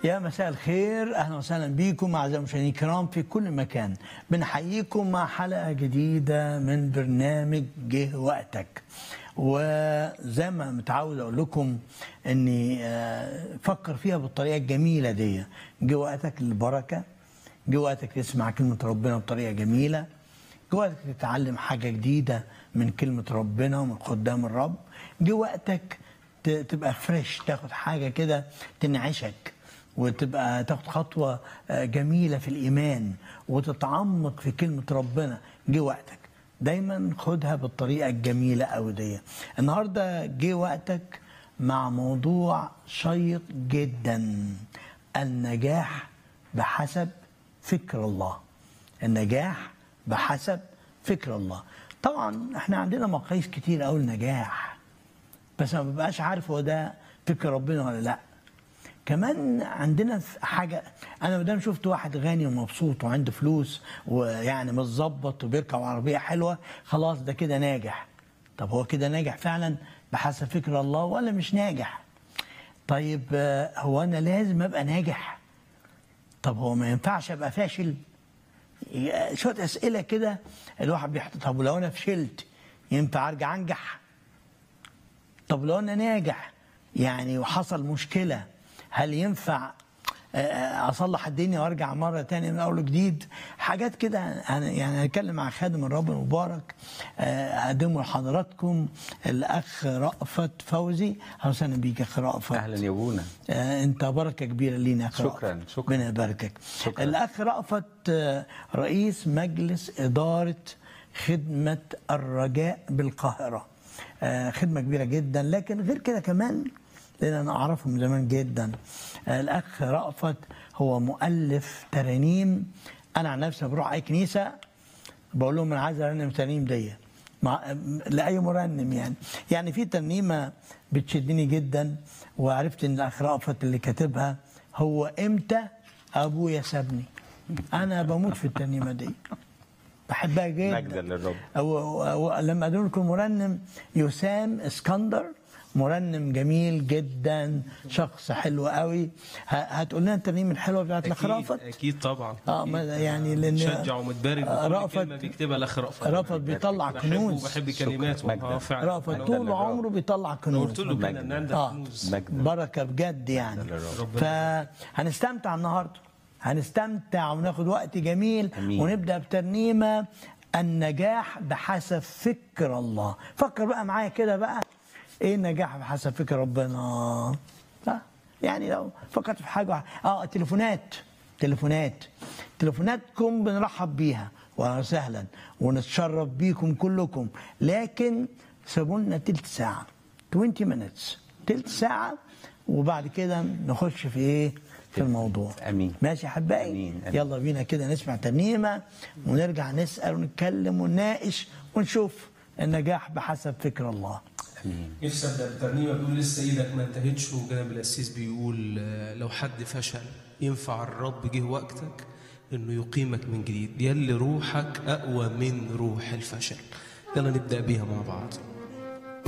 يا مساء الخير اهلا وسهلا بكم اعزائي المشاهدين الكرام في كل مكان بنحييكم مع حلقه جديده من برنامج جه وقتك وزي ما متعود اقول لكم اني آه، فكر فيها بالطريقه الجميله دي جه وقتك للبركه جه وقتك تسمع كلمه ربنا بطريقه جميله جه وقتك تتعلم حاجه جديده من كلمه ربنا ومن قدام الرب جه وقتك ت- تبقى فريش تاخد حاجه كده تنعشك وتبقى تاخد خطوه آه، جميله في الايمان وتتعمق في كلمه ربنا جه وقتك دايما خدها بالطريقه الجميله قوي دي النهارده جه وقتك مع موضوع شيق جدا النجاح بحسب فكر الله النجاح بحسب فكر الله طبعا احنا عندنا مقاييس كتير قوي النجاح بس ما ببقاش عارف هو ده فكر ربنا ولا لا كمان عندنا في حاجه انا مادام شفت واحد غني ومبسوط وعنده فلوس ويعني متظبط وبيركب عربيه حلوه خلاص ده كده ناجح طب هو كده ناجح فعلا بحسب فكر الله ولا مش ناجح طيب آه، هو انا لازم ابقى ناجح طب هو ما ينفعش ابقى فاشل شويه اسئله كده الواحد بيحط طب ولو انا فشلت ينفع ارجع انجح طب لو انا ناجح يعني وحصل مشكله هل ينفع آه، آه، اصلح الدنيا وارجع مره تانية من اول وجديد حاجات كده أنا يعني هنتكلم مع خادم الرب المبارك آه، اقدمه لحضراتكم الاخ رأفت فوزي اهلا وسهلا بيك يا اخ رأفت اهلا يا ابونا آه، انت بركه كبيره لينا يا اخ شكراً، رأفت. شكراً. ربنا يباركك شكراً. الاخ رأفت آه، رئيس مجلس اداره خدمه الرجاء بالقاهره آه، خدمه كبيره جدا لكن غير كده كمان لان انا اعرفه من زمان جدا آه، الاخ رأفت هو مؤلف ترانيم انا عن نفسي بروح اي كنيسه بقول لهم انا عايز ارنم ترنيم دي مع لاي مرنم يعني يعني في ترنيمه بتشدني جدا وعرفت ان الاخ رأفت اللي كاتبها هو امتى ابويا سابني انا بموت في الترنيمه دي بحبها جدا مجدا للرب. و- و- ولما ادون لكم مرنم يسام اسكندر مرنم جميل جدا شخص حلو قوي ه- هتقول لنا الترنيمه الحلوه بتاعت الاخ أكيد, رأفت اكيد طبعا اه ما يعني لان مشجع ومتبارك آه، بكل رأفت كلمه بيكتبها الاخ رأفت رأفت بيطلع بحبه كنوز وبحب كلماته مجدا. اه فعلا رأفت مجدا طول للرب. عمره بيطلع أنا كنوز قلت له كده ان عندك اه كنوز مجدا. بركه بجد يعني للرب. فهنستمتع النهارده هنستمتع وناخد وقت جميل أمين. ونبدا بترنيمه النجاح بحسب فكر الله فكر بقى معايا كده بقى ايه النجاح بحسب فكر ربنا ها؟ يعني لو فكرت في حاجه اه تليفونات تليفونات تليفوناتكم بنرحب بيها وسهلا ونتشرف بيكم كلكم لكن سيبوا لنا تلت ساعه 20 minutes تلت ساعه وبعد كده نخش في ايه في الموضوع أمين. ماشي يا حبايبي أمين. أمين. يلا بينا كده نسمع ترنيمه ونرجع نسال ونتكلم ونناقش ونشوف النجاح بحسب فكر الله امين نفسي ابدا بترنيمه بيقول لسه ايدك ما انتهتش وجنب القسيس بيقول آه، لو حد فشل ينفع الرب جه وقتك انه يقيمك من جديد يلي روحك اقوى من روح الفشل يلا نبدا بيها مع بعض